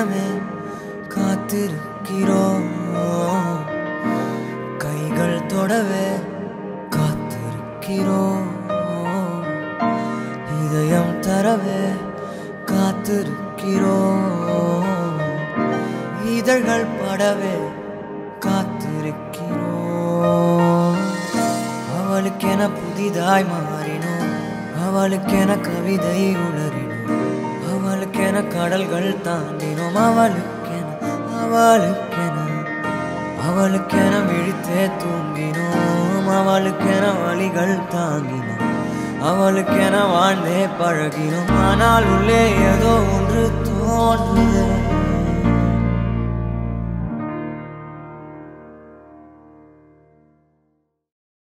தினமே காத்திருக்கிறோம் கைகள் தொடவே காத்திருக்கிறோம் இதயம் தரவே காத்திருக்கிறோம் இதழ்கள் படவே காத்திருக்கிறோம் அவளுக்கென புதிதாய் மாறினோம் அவளுக்கென கவிதை உளறினோம் அவளுக்கென கடல்கள் தாண்டினோம் அவளுக்கென அவளுக்கென அவளுக்கென விழித்தே தூங்கினோம் அவளுக்கென வழிகள் தாங்கினோம் அவளுக்கென வாழ்ந்தே பழகினோம் ஆனால் உள்ளே ஏதோ ஒன்று தோன்றுதே